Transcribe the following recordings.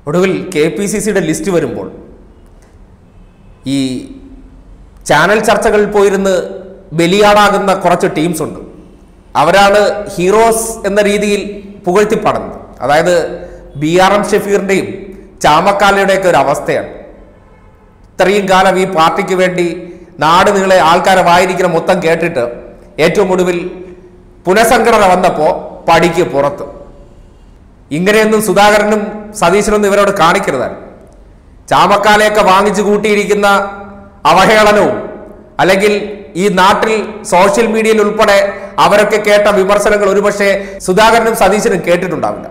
ഒടുവിൽ K P C സിയുടെ list വരുമ്പോൾ ഈ ചാനൽ ചർച്ചകളിൽ പോയിരുന്ന് ബലിയാടാകുന്ന കുറച്ച് ടീംസ് ഉണ്ട് അവരാണ് ഹീറോസ് എന്ന രീതിയിൽ പുകഴ്ത്തിപ്പാടുന്നത് അതായത് ബി ആർ എം ഷെഫീറിൻ്റെയും ചാമക്കാലയുടെയൊക്കെ ഒരു അവസ്ഥയാണ് ഇത്രയും കാലം ഈ പാർട്ടിക്ക് വേണ്ടി നാട് നീളെ ആൾക്കാരെ വായിരിക്കുന്ന മൊത്തം കേട്ടിട്ട് ഏറ്റവും ഒടുവിൽ പുനഃസംഘടന വന്നപ്പോൾ പടിക്ക് പുറത്ത് ഇങ്ങനെയൊന്നും സുധാകരനും സതീശനൊന്നും ഇവരോട് കാണിക്കരുതാണ് ചാമക്കാലയൊക്കെ വാങ്ങിച്ചു കൂട്ടിയിരിക്കുന്ന അവഹേളനവും അല്ലെങ്കിൽ ഈ നാട്ടിൽ സോഷ്യൽ മീഡിയയിൽ ഉൾപ്പെടെ അവരൊക്കെ കേട്ട വിമർശനങ്ങൾ ഒരുപക്ഷെ സുധാകരനും സതീശനും കേട്ടിട്ടുണ്ടാവില്ല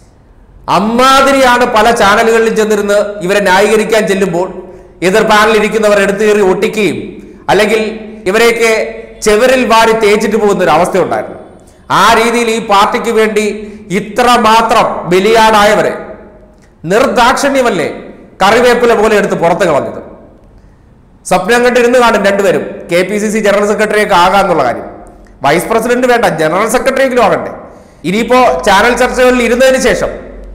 അമ്മാതിരിയാണ് പല ചാനലുകളിലും ചെന്നിരുന്ന് ഇവരെ ന്യായീകരിക്കാൻ ചെല്ലുമ്പോൾ എതിർ പാനലിൽ ഇരിക്കുന്നവർ എടുത്തു കയറി ഒട്ടിക്കുകയും അല്ലെങ്കിൽ ഇവരെയൊക്കെ ചെവരിൽ വാരി തേച്ചിട്ട് പോകുന്ന ഒരു അവസ്ഥ ഉണ്ടായിരുന്നു ആ രീതിയിൽ ഈ പാർട്ടിക്ക് വേണ്ടി ഇത്ര മാത്രം ബലിയാടായവരെ നിർദാക്ഷിണ്യമല്ലേ കറിവേപ്പില പോലെ എടുത്ത് പുറത്ത് കളഞ്ഞത് സ്വപ്നം കണ്ടിരുന്ന് കാണും രണ്ടുപേരും K P C C general സെക്രട്ടറിയൊക്കെ ആകാന്നുള്ള കാര്യം വൈസ് പ്രസിഡന്റ് വേണ്ട ജനറൽ സെക്രട്ടറിയെങ്കിലും ആകണ്ടേ ഇനിയിപ്പോ ചാനൽ ചർച്ചകളിൽ ഇരുന്നതിന് ശേഷം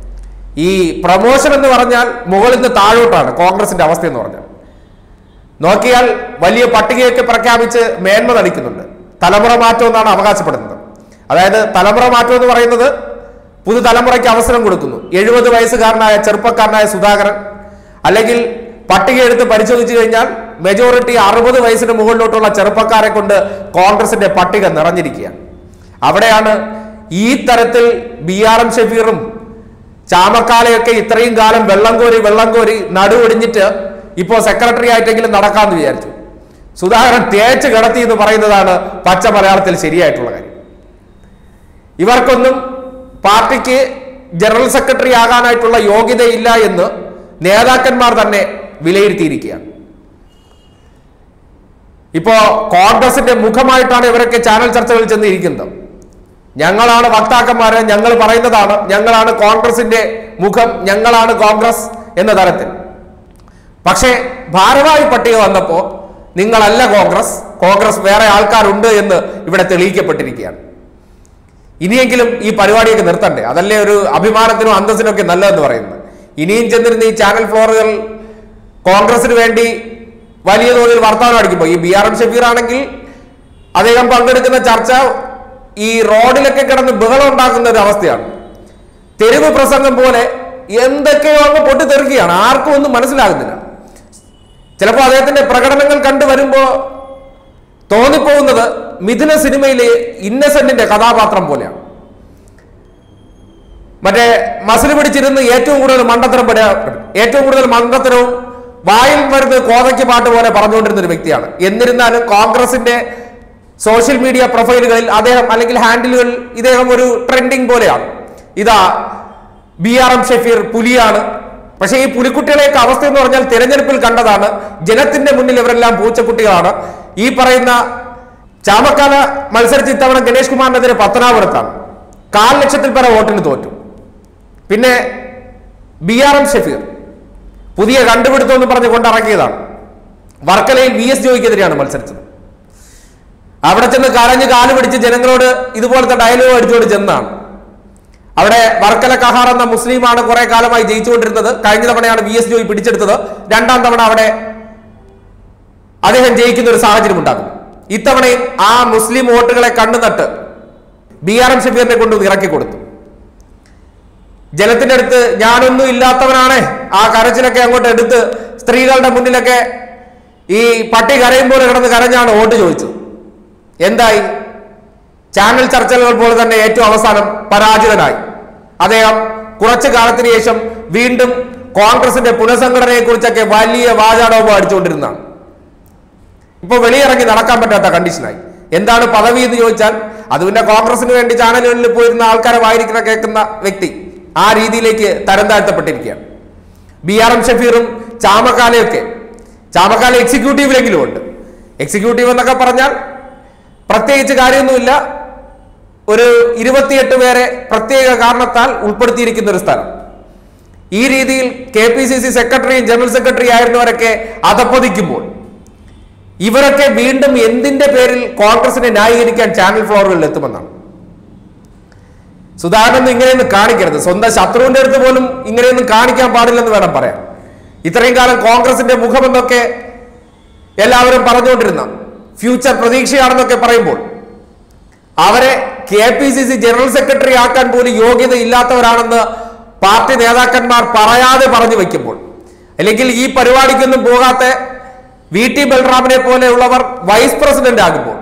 ഈ പ്രമോഷൻ എന്ന് പറഞ്ഞാൽ മുകളിൽ നിന്ന് താഴോട്ടാണ് കോൺഗ്രസിന്റെ അവസ്ഥ എന്ന് പറഞ്ഞാൽ നോക്കിയാൽ വലിയ പട്ടികയൊക്കെ പ്രഖ്യാപിച്ച് മേന്മ നടിക്കുന്നുണ്ട് തലമുറ മാറ്റം എന്നാണ് അവകാശപ്പെടുന്നത് അതായത് തലമുറ മാറ്റം എന്ന് പറയുന്നത് പുതുതലമുറയ്ക്ക് അവസരം കൊടുക്കുന്നു എഴുപത് വയസ്സുകാരനായ ചെറുപ്പക്കാരനായ സുധാകരൻ അല്ലെങ്കിൽ പട്ടിക എടുത്ത് പരിശോധിച്ചു കഴിഞ്ഞാൽ മെജോറിറ്റി അറുപത് വയസ്സിന് മുകളിലോട്ടുള്ള ചെറുപ്പക്കാരെ കൊണ്ട് കോൺഗ്രസിന്റെ പട്ടിക നിറഞ്ഞിരിക്കുകയാണ് അവിടെയാണ് ഈ തരത്തിൽ ബി ആർ എം ഷഫീറും ചാമക്കാലയൊക്കെ ഇത്രയും കാലം വെള്ളം കോരി വെള്ളം കോരി നടുവൊടിഞ്ഞിട്ട് ഇപ്പോൾ സെക്രട്ടറി ആയിട്ടെങ്കിലും നടക്കാമെന്ന് വിചാരിച്ചു സുധാകരൻ തേച്ച് കിടത്തി എന്ന് പറയുന്നതാണ് പച്ച മലയാളത്തിൽ ശരിയായിട്ടുള്ള കാര്യം ഇവർക്കൊന്നും പാർട്ടിക്ക് ജനറൽ സെക്രട്ടറി ആകാനായിട്ടുള്ള യോഗ്യതയില്ല എന്ന് നേതാക്കന്മാർ തന്നെ വിലയിരുത്തിയിരിക്കുകയാണ് ഇപ്പോ കോൺഗ്രസിന്റെ മുഖമായിട്ടാണ് ഇവരൊക്കെ ചാനൽ ചർച്ചകളിൽ ചെന്നിരിക്കുന്നത് ഞങ്ങളാണ് വക്താക്കന്മാര് ഞങ്ങൾ പറയുന്നതാണ് ഞങ്ങളാണ് കോൺഗ്രസിന്റെ മുഖം ഞങ്ങളാണ് കോൺഗ്രസ് എന്ന തരത്തിൽ പക്ഷേ ഭാരവാഹി പട്ടിക വന്നപ്പോ നിങ്ങളല്ല കോൺഗ്രസ് കോൺഗ്രസ് വേറെ ആൾക്കാരുണ്ട് എന്ന് ഇവിടെ തെളിയിക്കപ്പെട്ടിരിക്കുകയാണ് ഇനിയെങ്കിലും ഈ പരിപാടിയൊക്കെ നിർത്തണ്ടേ അതല്ലേ ഒരു അഭിമാനത്തിനും അന്തസ്സിനും ഒക്കെ നല്ലതെന്ന് പറയുന്നത് ഇനിയും ചെന്നിരുന്ന ഈ ചാനൽ ഫ്ലോറുകൾ കോൺഗ്രസിന് വേണ്ടി വലിയ തോതിൽ വർത്തമാനം അടിക്കുമ്പോൾ ഈ ബി ആർ എം ഷഫീർ ആണെങ്കിൽ അദ്ദേഹം പങ്കെടുക്കുന്ന ചർച്ച ഈ റോഡിലൊക്കെ കിടന്ന് ബഹളം ഉണ്ടാക്കുന്ന ഒരു അവസ്ഥയാണ് തെരുവ് പ്രസംഗം പോലെ എന്തൊക്കെയോ അങ്ങ് പൊട്ടിത്തെറിക്കുകയാണ് ആർക്കും ഒന്നും മനസ്സിലാകുന്നില്ല ചിലപ്പോൾ അദ്ദേഹത്തിന്റെ പ്രകടനങ്ങൾ കണ്ടു വരുമ്പോ തോന്നിപ്പോകുന്നത് മിഥുന സിനിമയിലെ ഇന്നസെന്റിന്റെ കഥാപാത്രം പോലെയാണ് മറ്റേ മസിൽ പിടിച്ചിരുന്ന് ഏറ്റവും കൂടുതൽ മണ്ടത്തരം പെടുക ഏറ്റവും കൂടുതൽ മണ്ടത്തരവും വായിൽ വരുന്ന കോതയ്ക്ക് പാട്ട് പോലെ പറഞ്ഞുകൊണ്ടിരുന്ന ഒരു വ്യക്തിയാണ് എന്നിരുന്നാലും കോൺഗ്രസിന്റെ സോഷ്യൽ മീഡിയ പ്രൊഫൈലുകളിൽ അദ്ദേഹം അല്ലെങ്കിൽ ഹാൻഡിലുകളിൽ ഇദ്ദേഹം ഒരു ട്രെൻഡിങ് പോലെയാണ് ഇതാ ബി ആർ എം ഷഫീർ പുലിയാണ് പക്ഷേ ഈ പുലിക്കുട്ടികളെയൊക്കെ അവസ്ഥ എന്ന് പറഞ്ഞാൽ തിരഞ്ഞെടുപ്പിൽ കണ്ടതാണ് ജനത്തിന്റെ മുന്നിൽ ഇവരെല്ലാം പൂച്ചക്കുട്ടികളാണ് ഈ പറയുന്ന ചാമക്കാല മത്സരിച്ച് ഇത്തവണ ഗണേഷ് കുമാറിനെതിരെ പത്തനാപുരത്താണ് കാൽ ലക്ഷത്തിൽ പര വോട്ടിന് തോറ്റു പിന്നെ ബി ആർ എം ഷഫീർ പുതിയ കണ്ടുപിടുത്തം എന്ന് പറഞ്ഞ് കൊണ്ടിറക്കിയതാണ് വർക്കലയിൽ വി എസ് ജോയിക്കെതിരെയാണ് മത്സരിച്ചത് അവിടെ ചെന്ന് കരഞ്ഞ് കാല് പിടിച്ച് ജനങ്ങളോട് ഇതുപോലത്തെ ഡയലോഗ് അടിച്ചുകൊണ്ട് ചെന്നാണ് അവിടെ വർക്കല കഹാർ എന്ന മുസ്ലിമാണ് കുറെ കാലമായി ജയിച്ചുകൊണ്ടിരുന്നത് കഴിഞ്ഞ തവണയാണ് വി എസ് ജോയി പിടിച്ചെടുത്തത് രണ്ടാം തവണ അവിടെ അദ്ദേഹം ജയിക്കുന്ന ഒരു സാഹചര്യം ഉണ്ടാകും ഇത്തവണയും ആ മുസ്ലിം വോട്ടുകളെ കണ്ണുനട്ട് ബി ആർ എം ഷഫീറിനെ കൊണ്ട് ഇറക്കി കൊടുത്തു ജനത്തിന്റെ അടുത്ത് ഞാനൊന്നും ഇല്ലാത്തവനാണ് ആ കരച്ചിലൊക്കെ അങ്ങോട്ട് എടുത്ത് സ്ത്രീകളുടെ മുന്നിലൊക്കെ ഈ പട്ടി കരയുമ്പോൾ കിടന്ന് കരഞ്ഞാണ് വോട്ട് ചോദിച്ചത് എന്തായി ചാനൽ ചർച്ചകൾ പോലെ തന്നെ ഏറ്റവും അവസാനം പരാജിതനായി അദ്ദേഹം കുറച്ചു കാലത്തിന് ശേഷം വീണ്ടും കോൺഗ്രസിന്റെ പുനഃസംഘടനയെ കുറിച്ചൊക്കെ വലിയ വാചാടോപം അടിച്ചുകൊണ്ടിരുന്നതാണ് ഇപ്പൊ വെളിയിറങ്ങി നടക്കാൻ പറ്റാത്ത കണ്ടീഷനായി എന്താണ് പദവി എന്ന് ചോദിച്ചാൽ അത് പിന്നെ കോൺഗ്രസിന് വേണ്ടി ചാനലുകളിൽ പോയിരുന്ന ആൾക്കാരെ വായിരിക്കുന്ന കേൾക്കുന്ന വ്യക്തി ആ രീതിയിലേക്ക് തരം താഴ്ത്തപ്പെട്ടിരിക്കുകയാണ് ബി ആർ എം ഷഫീറും ചാമക്കാലയൊക്കെ ചാമക്കാല എക്സിക്യൂട്ടീവിലെങ്കിലും ഉണ്ട് എക്സിക്യൂട്ടീവ് എന്നൊക്കെ പറഞ്ഞാൽ പ്രത്യേകിച്ച് കാര്യമൊന്നുമില്ല ഒരു ഇരുപത്തിയെട്ട് പേരെ പ്രത്യേക കാരണത്താൽ ഉൾപ്പെടുത്തിയിരിക്കുന്ന ഒരു സ്ഥലം ഈ രീതിയിൽ കെ പി സി സി സെക്രട്ടറിയും ജനറൽ സെക്രട്ടറി ആയിരുന്നവരൊക്കെ അധപ്പതിക്കുമ്പോൾ ഇവരൊക്കെ വീണ്ടും എന്തിന്റെ പേരിൽ കോൺഗ്രസിനെ ന്യായീകരിക്കാൻ ചാനൽ ഫ്ലോറുകളിൽ എത്തുമെന്നാണ് സുധാകരനൊന്നും ഇങ്ങനെയൊന്നും കാണിക്കരുത് സ്വന്തം ശത്രുവിന്റെ അടുത്ത് പോലും ഇങ്ങനെയൊന്നും കാണിക്കാൻ പാടില്ലെന്ന് വേണം പറയാൻ ഇത്രയും കാലം കോൺഗ്രസിന്റെ മുഖമെന്നൊക്കെ എല്ലാവരും പറഞ്ഞുകൊണ്ടിരുന്ന ഫ്യൂച്ചർ പ്രതീക്ഷയാണെന്നൊക്കെ പറയുമ്പോൾ അവരെ K P C C general secretary ആക്കാൻ പോലും യോഗ്യത ഇല്ലാത്തവരാണെന്ന് പാർട്ടി നേതാക്കന്മാർ പറയാതെ പറഞ്ഞു വയ്ക്കുമ്പോൾ അല്ലെങ്കിൽ ഈ പരിപാടിക്കൊന്നും പോകാത്ത വി ടി ബൽറാമിനെ പോലെയുള്ളവർ വൈസ് പ്രസിഡന്റ് ആകുമ്പോൾ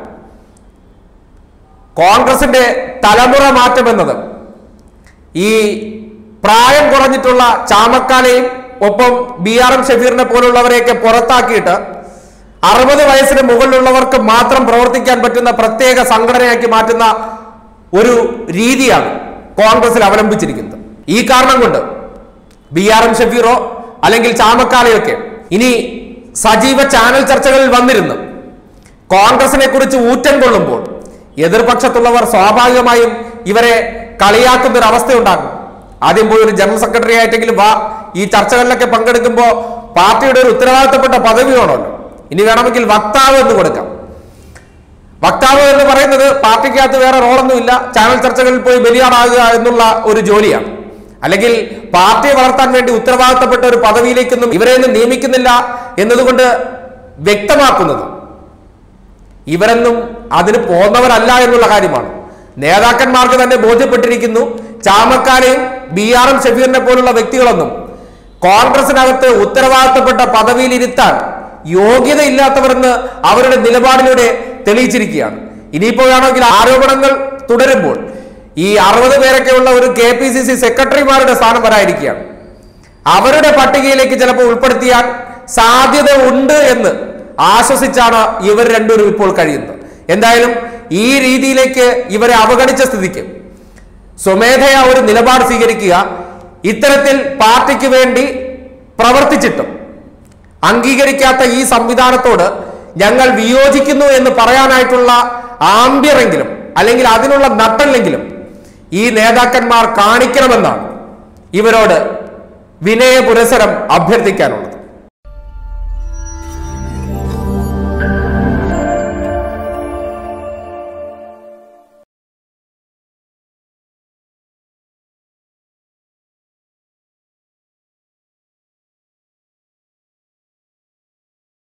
കോൺഗ്രസിന്റെ തലമുറ മാറ്റം എന്നത് ഈ പ്രായം കുറഞ്ഞിട്ടുള്ള ചാമക്കാലയും ഒപ്പം ബി ആർ എം ഷഫീറിനെ പോലുള്ളവരെയൊക്കെ പുറത്താക്കിയിട്ട് അറുപത് വയസ്സിന് മുകളിലുള്ളവർക്ക് മാത്രം പ്രവർത്തിക്കാൻ പറ്റുന്ന പ്രത്യേക സംഘടനയാക്കി മാറ്റുന്ന ഒരു രീതിയാണ് കോൺഗ്രസിൽ അവലംബിച്ചിരിക്കുന്നത് ഈ കാരണം കൊണ്ട് ബി ആർ എം ഷഫീറോ അല്ലെങ്കിൽ ചാമക്കാലയൊക്കെ ഇനി സജീവ ചാനൽ ചർച്ചകളിൽ വന്നിരുന്നു കോൺഗ്രസിനെ കുറിച്ച് ഊറ്റം കൊള്ളുമ്പോൾ എതിർപക്ഷത്തുള്ളവർ സ്വാഭാവികമായും ഇവരെ കളിയാക്കുന്ന ഒരു അവസ്ഥയുണ്ടാകും ആദ്യം പോയി ഒരു ജനറൽ സെക്രട്ടറി ആയിട്ടെങ്കിലും വാ ഈ ചർച്ചകളിലൊക്കെ പങ്കെടുക്കുമ്പോൾ പാർട്ടിയുടെ ഒരു ഉത്തരവാദിത്തപ്പെട്ട പദവി വേണമല്ലോ ഇനി വേണമെങ്കിൽ വക്താവ് എന്ന് കൊടുക്കാം വക്താവ് എന്ന് പറയുന്നത് പാർട്ടിക്കകത്ത് വേറെ റോളൊന്നുമില്ല ചാനൽ ചർച്ചകളിൽ പോയി ബലിയാടാകുക എന്നുള്ള ഒരു ജോലിയാണ് അല്ലെങ്കിൽ പാർട്ടിയെ വളർത്താൻ വേണ്ടി ഉത്തരവാദിത്തപ്പെട്ട ഒരു പദവിയിലേക്കൊന്നും ഇവരെയൊന്നും നിയമിക്കുന്നില്ല എന്നതുകൊണ്ട് വ്യക്തമാക്കുന്നത് ഇവരൊന്നും അതിന് പോന്നവരല്ല എന്നുള്ള കാര്യമാണ് നേതാക്കന്മാർക്ക് തന്നെ ബോധ്യപ്പെട്ടിരിക്കുന്നു ചാമക്കാരെയും ബി ആർ എം ഷഫീറിനെ പോലുള്ള വ്യക്തികളൊന്നും കോൺഗ്രസിനകത്ത് ഉത്തരവാദിത്തപ്പെട്ട പദവിയിൽ ഇരുത്താൻ യോഗ്യതയില്ലാത്തവരെന്ന് അവരുടെ നിലപാടിലൂടെ തെളിയിച്ചിരിക്കുകയാണ് ഇനിയിപ്പോഴാണെങ്കിൽ ആരോപണങ്ങൾ തുടരുമ്പോൾ ഈ അറുപത് പേരൊക്കെയുള്ള ഒരു കെ പി സി സി സെക്രട്ടറിമാരുടെ സ്ഥാനം വരായിരിക്കുകയാണ് അവരുടെ പട്ടികയിലേക്ക് ചിലപ്പോൾ ഉൾപ്പെടുത്തിയാൽ സാധ്യത ഉണ്ട് എന്ന് ആശ്വസിച്ചാണ് ഇവർ രണ്ടുപേരും ഇപ്പോൾ കഴിയുന്നത് എന്തായാലും ഈ രീതിയിലേക്ക് ഇവരെ അവഗണിച്ച സ്ഥിതിക്ക് സ്വമേധയാ ഒരു നിലപാട് സ്വീകരിക്കുക ഇത്തരത്തിൽ പാർട്ടിക്ക് വേണ്ടി പ്രവർത്തിച്ചിട്ടും അംഗീകരിക്കാത്ത ഈ സംവിധാനത്തോട് ഞങ്ങൾ വിയോജിക്കുന്നു എന്ന് പറയാനായിട്ടുള്ള ആംബ്യറെങ്കിലും അല്ലെങ്കിൽ അതിനുള്ള നട്ടല്ലെങ്കിലും ഈ നേതാക്കന്മാർ കാണിക്കണമെന്നാണ് ഇവരോട് വിനയ പുരസരം അഭ്യർത്ഥിക്കാനുള്ളത്